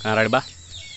Ready బా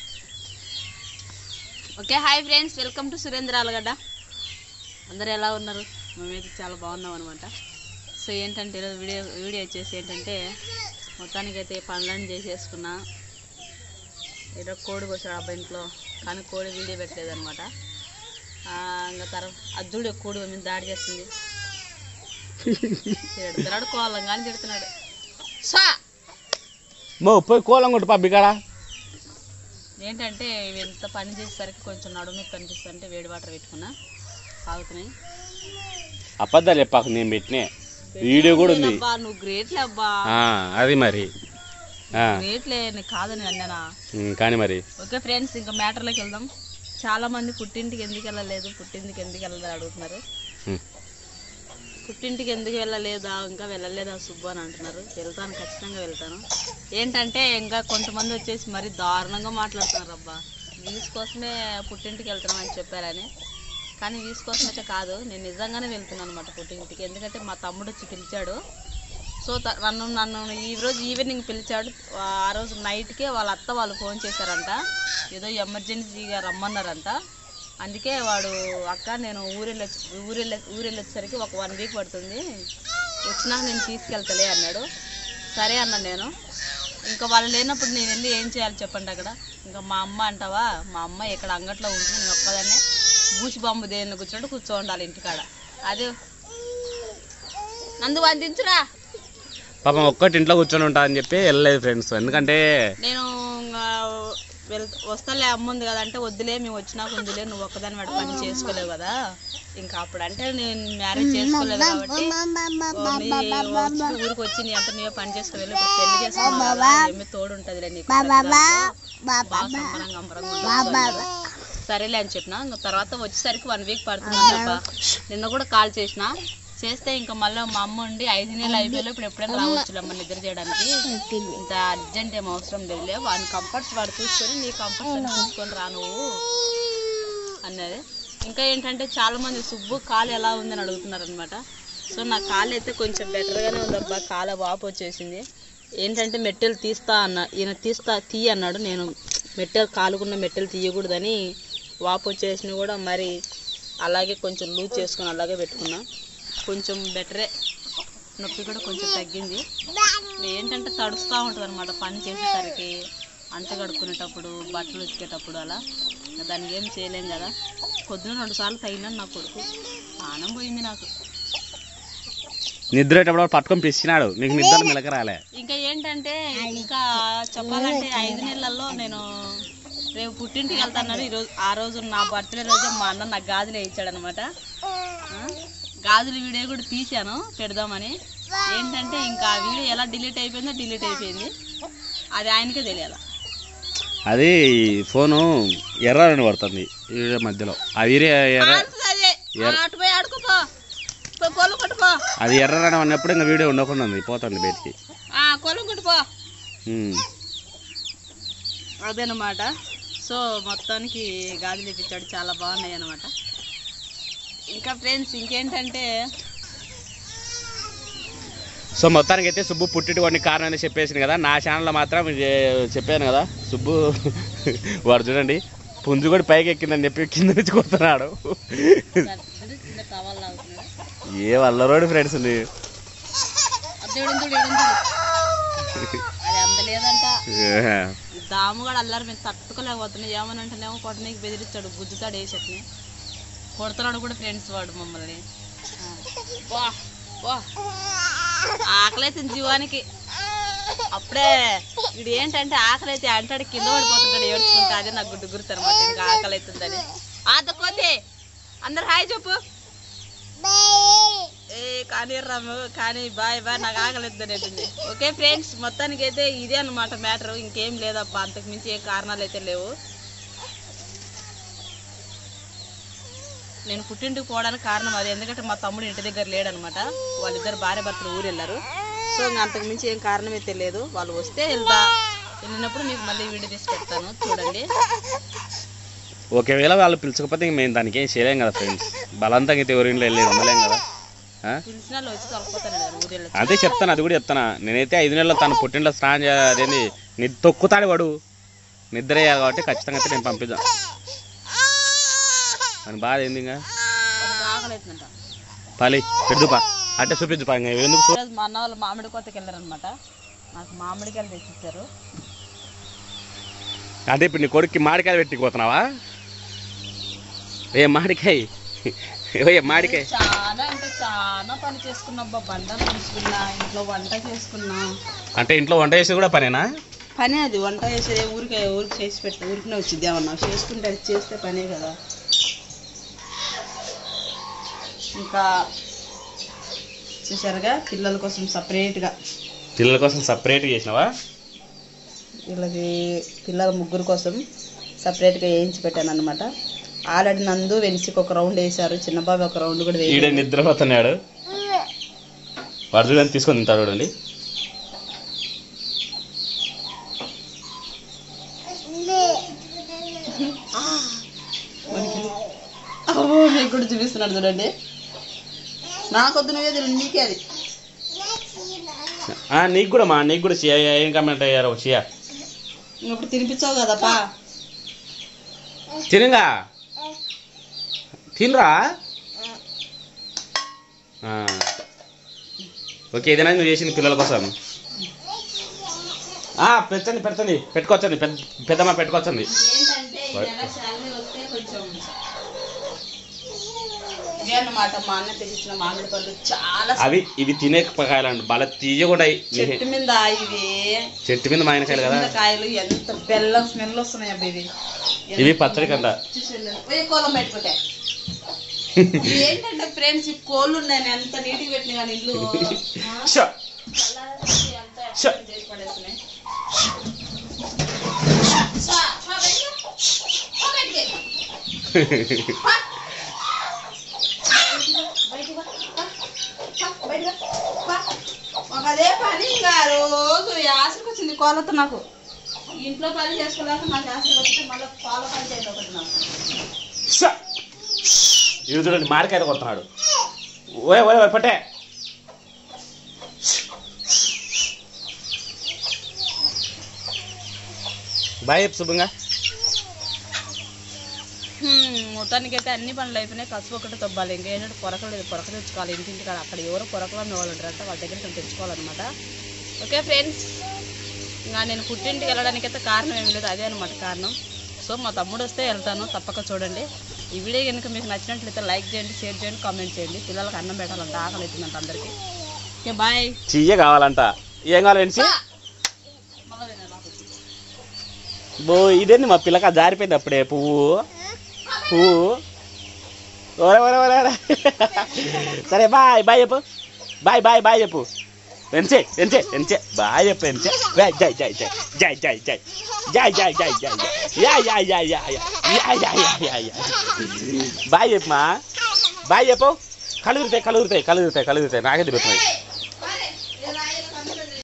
okay hi friends welcome to Surendra Allagadda అందరు ఎలా ఉన్నారు మేమైతే చాలా బాగున్నాం అనమాట సో ఏంటంటే ఈరోజు వీడియో వీడియో వచ్చేసి ఏంటంటే మొత్తానికైతే పనులన్నీ చేసేసుకున్నా ఏదో కోడి కోసాడు అబ్బాయి ఇంట్లో కానీ కోడి వీడియో పెట్టలేదు అనమాట ఇంకా తర్వాత అద్దుడు కోడి మీద దాడి చేస్తుంది తిడుతున్నాడు కోలం కానీ తిడుతున్నాడు సా మో పోయి కోలం కొట్టు పబ్బి కాడ ఏంటంటే ఇవి ఎంత పని చేసేసరికి కొంచెం నడుము నొప్పి అనిపిస్తుంటే వేడి వాటర్ పెట్టుకున్నా తాగుతున్నాయి అబద్ధాలు చెప్పాకు నేను పెట్టినే వీడియో కూడా ఉంది అబ్బా నువ్వు గ్రేట్లే అబ్బా ఆ, అది మరి ఆ, గ్రేట్లే నీకు కాదని అన్నానా ఉమ్, కానీ మరి ఓకే ఫ్రెండ్స్ ఇంకా మ్యాటర్లోకి వెళ్దాం చాలా మంది పుట్టింటికి ఎందుకు వెళ్ళలేదు పుట్టింటికి ఎందుకు వెళ్ళలేదు అడుగుతున్నారు ఉమ్. పుట్టింటికి ఎందుకు వెళ్ళలేదా ఇంకా వెళ్ళలేదా సుబ్బు అని అంటున్నారు వెళ్తాను ఖచ్చితంగా వెళ్తాను ఏంటంటే ఇంకా కొంతమంది వచ్చేసి మరి దారుణంగా మాట్లాడుతున్నారు అబ్బా వీస్ కోసమే పుట్టింటికి వెళ్తున్నాం అని చెప్పారని కానీ వీస్ కోసం అయితే కాదు నేను నిజంగానే వెళ్తున్నాను అనమాట పుట్టింటికి ఎందుకంటే మా తమ్ముడు వచ్చి పిలిచాడు సో త- నన్ను నన్ను ఈ రోజు ఈవినింగ్ పిలిచాడు ఆ రోజు నైట్కే వాళ్ళ అత్త వాళ్ళు ఫోన్ చేశారంట ఏదో ఎమర్జెన్సీగా రమ్మన్నారంట అందుకే వాడు అక్క నేను ఊరెళ్ళి ఊరెళ్ళి ఊరెళ్ళొచ్చేసరికి ఒక వన్ వీక్ పడుతుంది వచ్చినాక నేను తీసుకెళ్తలే అన్నాడు సరే అన్నా నేను ఇంకా వాళ్ళు లేనప్పుడు నేను వెళ్ళి ఏం చేయాలి చెప్పండి అక్కడ ఇంకా మా అమ్మ అంటావా మా అమ్మ ఇక్కడ అంగట్లో ఉంటుంది నేను ఒక్కదాన్నే బూసి బాంబు దేని కూర్చుంటే కూర్చో ఉండాలి ఇంటికాడ అదే నందు వందించురా పాపం ఒక్కటి ఇంట్లో కూర్చొని ఉంటా అని చెప్పి వెళ్ళలేదు ఫ్రెండ్స్ ఎందుకంటే నేను ఇంకా వెళ్ వస్తాలే అమ్ముంది కదా అంటే వద్దులే మేము వచ్చినాక ఉందిలే నువ్వు ఒక్కదాని వాడి పని చేసుకోలేవు కదా ఇంకా అప్పుడు అంటే నేను మ్యారేజ్ చేసుకోలేదు కాబట్టి ఓ నీ వచ్చి ఊరికి వచ్చి నీ అంతా నీవే పని చేసుకోవాలి ఇప్పుడు పెళ్లి చేసుకున్నావు కదా ఏమి తోడు ఉంటదిలే నీకు బాగా సంబరంగా అంబరంగా ఉండొచ్చు అన్నాడు. సరేలే అని చెప్పిన ఇంకా తర్వాత వచ్చేసరికి వన్ వీక్ పడుతుంది తప్ప నిన్న కూడా కాల్ చేసిన చేస్తే ఇంకా మళ్ళీ మా అమ్మ ఉండి ఐదు నెలలు అయిపోయి ఇప్పుడు ఎప్పుడైనా రావచ్చు అమ్మ నిద్ర చేయడానికి ఇంత అర్జెంట్ ఏం అవసరం లేదులే వాని కంఫర్ట్స్ వాడు చూసుకొని నీ కంఫర్ట్స్ చూసుకొని రా నువ్వు అన్నది ఇంకా ఏంటంటే చాలా మంది సుబ్బు కాలు ఎలా ఉందని అడుగుతున్నారు అనమాట సో నా కాలు అయితే కొంచెం బెటర్గానే ఉందబ్బా కాలు వాపు వచ్చేసింది ఏంటంటే మెట్టెలు తీస్తా అన్న ఈయన తీస్తా తీయ అన్నాడు నేను మెట్టెలు కాలుకున్న మెట్టెలు తీయకూడదని వాపు వచ్చేసిన కూడా మరి అలాగే కొంచెం లూజ్ చేసుకుని అలాగే పెట్టుకున్నా కొంచెం బెటరే నొప్పి కూడా కొంచెం తగ్గింది ఏంటంటే తడుస్తూ ఉంటుంది అనమాట పని చేసేసరికి అంట కడుక్కునేటప్పుడు బట్టలు ఉతికేటప్పుడు అలా ఇంకా దానికి ఏం చేయలేం కదా పొద్దున రెండు సార్లు తగిలినాను నా కొడుకు ప్రాణం పోయింది నాకు నిద్రేటప్పుడు పట్టుకొని పిసినాడు నీకు నిద్ర మిలక రాలే ఇంకా ఏంటంటే ఇంకా చెప్పాలంటే ఐదు నెలల్లో నేను రేపు పుట్టింటికి వెళ్తాను ఈరోజు ఆ రోజు నా బర్త్డే రోజు మా అన్న నాకు గాజులు వేయించాడు అనమాట గాజుల వీడియో కూడా తీశాను పెడదామని ఏంటంటే ఇంకా ఆ వీడియో ఎలా డిలీట్ అయిపోయిందో డిలీట్ అయిపోయింది అది ఆయనకే తెలియాలి అది ఫోను ఎర్రని పడుతుంది ఈ వీడియో మధ్యలో ఆ వీడియో ఎర్ర అదే అటు పోయి ఆడుకోపో పోయి కోలు కొట్టుపో అది ఎర్రని అన్నప్పుడు ఇంకా వీడియో ఉండకుండా ఉంది పోతుంది బయటికి ఆ, కోలు కొట్టుపో ఉమ్. అదనమాట సో మొత్తానికి గాజులు ఇప్పించాడు చాలా బాగున్నాయి అనమాట ఇంకా ఫ్రెండ్స్ ఇంకేంటంటే సో మొత్తానికి అయితే సుబ్బు పుట్టిటి కొన్ని కారణాలు చెప్పేసింది కదా నా ఛానల్లో మాత్రం ఇది చెప్పాను కదా సుబ్బు వాడు చూడండి పుంజు కూడా పైకి ఎక్కిందని చెప్పి కింద నుంచి కొడుతున్నాడు చిన్న టవల్ లాగుతున్నాడు ఏ వల్లరోడు ఫ్రెండ్స్ అదేడు అది అంత లేదంట దాము కూడా అల్లరి మేము తట్టుకోలేకపోతున్నాయి ఏమనంటేనేమో కొట్టనీకి బెదిరిస్తాడు గుద్దుతాడు వేసట్ని కొడుతున్నాడు కూడా ఫ్రెండ్స్ వాడు మమ్మల్ని ఆ. వా వా ఆకలి అవుతుంది జీవానికి అప్పుడే వీడు ఏంటంటే ఆకలి అయితే అంటాడు కింద పడిపోతుంటాడు ఏడ్చుకుంటా అదే నాకు గుడ్డు గుర్తు అనమాట ఇంకా ఆకలి అవుతుందని ఆదుకోతే అందరు హాయ్ చెప్పు ఏ కానీ రాము కానీ బాయ్ బాయ్ నాకు ఆకలి అవుతుంది ఓకే ఫ్రెండ్స్ మొత్తానికి అయితే ఇదే అనమాట మ్యాటర్ ఇంకేం లేదబ్బా అంతకు మించి ఏ కారణాలు అయితే లేవు నేను పుట్టింటికి పోవడానికి కారణం అది ఎందుకంటే మా తమ్ముడు ఇంటి దగ్గర లేడనమాట వాళ్ళిద్దరు భార్య భర్తలు ఊరు వెళ్ళారు సో ఇంకా అంతకు మించి ఏం కారణం అయితే లేదు వాళ్ళు వస్తే వెళ్తా వెళ్ళినప్పుడు మీకు మళ్ళీ వీడియో తీసి పెడతాను చూడండి ఒకవేళ వాళ్ళు పిలుచకపోతే ఇంక మేము దానికి ఏం చేయలేం కదా ఫ్రెండ్స్ బలవంతంగా అయితే ఎవరి ఇంట్లో వెళ్ళి ఉండలేం కదా ఆ? పిలిచిన వాళ్ళు వచ్చి తొలకపోతాను కదా ఊరు వెళ్ళి అదే చెప్తాను అది కూడా చెప్తానా నేనైతే ఐదు నెలలు తను పుట్టింట్లో స్నానం చేయాలి అదేంది నీ తొక్కుతాడు వాడు నిద్ర అయ్యాలి కాబట్టి ఖచ్చితంగా అయితే నేను పంపిద్దాం అని బాధ ఏంది ఇంకా వాడికి ఆకలి అవుతుందంట పాలి పెద్దుపా అంటే చూపించుపా ఇంకా ఎందుకు చూ- ఈరోజు మా అన్న వాళ్ళు మామిడి కోతకి వెళ్ళారనమాట నాకు మామిడికాయలు తెచ్చిచ్చారు అంటే ఇప్పుడు నీ కొడుక్కి మామిడికాయ పెట్టి పోతున్నావా ఏ మామిడికాయ ఏ మామిడికాయ చాలా అంటే చాలా పని చేసుకున్నా అబ్బా బండలు తీసుకున్నా ఇంట్లో వంట చేసుకున్నా అంటే ఇంట్లో వంట చేసేది కూడా పనేనా పనే అది వంట చేసేది ఊరికే ఊరికి చేసి పెట్టి ఊరికనే వచ్చింది ఏమన్నా చేసుకుంటే అది చేస్తే పనే కదా ఇంకా చూసారుగా పిల్లల కోసం సపరేట్గా పిల్లల కోసం సపరేట్గా చేసినావా వీళ్ళకి పిల్లల ముగ్గురు కోసం సపరేట్గా వేయించి పెట్టాను అనమాట ఆల్రెడీ నందు వెనిచికి ఒక రౌండ్ వేశారు చిన్న బాబు ఒక రౌండ్ కూడా ఈడ వేయాలి నిద్రపోతున్నాడు వాడు చూడండి తీసుకొని తింటాడు చూడండి మీకు కూడా చూపిస్తున్నాడు చూడండి నాకొద్దు నువ్వే తిను నీకే అది ఆ, నీకు కూడా మా నీకు కూడా చియా ఏం కామెంట్ అయ్యారు చియా ఇప్పుడు తినిపించావు కదపా తినగా తినరా ఆ. ఓకే ఇదేనా నువ్వు చేసింది పిల్లల కోసం ఆ, పెట్టండి పెట్టండి పెట్టుకోవచ్చండి పెద్ద పెద్దమ్మ పెట్టుకోవచ్చండి ఏంటంటే ఈ నెల శాలరీ వస్తే కొంచెం ఇదే అన్నమాట మా అన్న తెచ్చిన మామిడి పళ్ళు చాలా అవి ఇవి తినే కాయలండి బాగా తీయకుండా చెట్టు మీద ఇవి చెట్టు మీద మాయనకాయలు చెట్టు కదా మీద కాయలు ఎంత బెల్లం స్మెల్ వస్తున్నాయి అబ్బా ఇవి ఇవి పచ్చడి కంట చూసేయండి. పోయి కోలం పెట్టుకుంటే ఇవి ఏంటంటే ఫ్రెండ్స్ ఈ కోళ్ళు ఉన్నాయి నేను ఎంత నీట్గా పెట్టిన కానీ ఇల్లు ఆ, షో. చల్లారేసి అంతా షో. ఎక్కడ చేసి పడేస్తున్నాయి. షా, పా బయటికి. పా బయటికి. పా. బయటికి పా. పా. పా, బయటికి పా. పా. మాకు అదే పని ఇంకా రోజు యాసరికి వచ్చింది కోళ్ళతో నాకు ఇంట్లో పని చేసుకోలేక నాకు యాసరికి వస్తే మళ్ళీ పాల పని చేయాలి ఒకటి నాకు షో. ఇవి చూడండి మామిడికాయ కొడుతున్నాడు ఓయ్ ఓయ్ ఓయ్ పట్టే బాయ్ చెప్పు శుభంగా మొత్తానికి అయితే అన్ని పనులు అయిపోయినాయి కసుపు ఒకటి తవ్వాలి ఇంకా ఏంటంటే పొరకలు లేదు పొరక తెచ్చుకోవాలి ఇంటింటి కాడ అక్కడ ఎవరో పొరకలు అమ్మే వాళ్ళు ఉంటారంట వాళ్ళ దగ్గర కొంచెం తెచ్చుకోవాలన్నమాట ఓకే ఫ్రెండ్స్ ఇంకా నేను పుట్టింటికి వెళ్ళడానికి అయితే కారణం ఏమి లేదు అదే అనమాట కారణం సో మా తమ్ముడు వస్తే వెళ్తాను తప్పక చూడండి ఈ వీడియో కనుక మీకు నచ్చినట్లయితే లైక్ చేయండి షేర్ చేయండి కామెంట్ చేయండి పిల్లలకు అన్నం పెట్టాలంట ఆకలి అవుతుందంట అందరికీ ఓకే బాయ్ చెయ్య కావాలంట ఏం కావాలి వెంచి బో ఇదేంది మా పిల్లక జారిపోయింది అప్పుడే పువ్వు పువ్వు ఒరే ఒరే ఒరే ఒరే. సరే బాయ్ బాయ్ చెప్పు బాయ్ బాయ్ బాయ్ చెప్పు వెంచే వెంచే వెంచే బాయ్ చెప్పు వెంచే జై జై జై జై జై జై జై జై జై జై జై యా యా యా యా యా యా యా యా యా బాయ్ చెప్పు మా బాయ్ చెప్పు కళ్ళు తిరుగుతాయి కళ్ళు తిరుగుతాయి కళ్ళు తిరుగుతాయి కళ్ళు తిరుగుతాయి నాకే తిరుగుతున్నాయి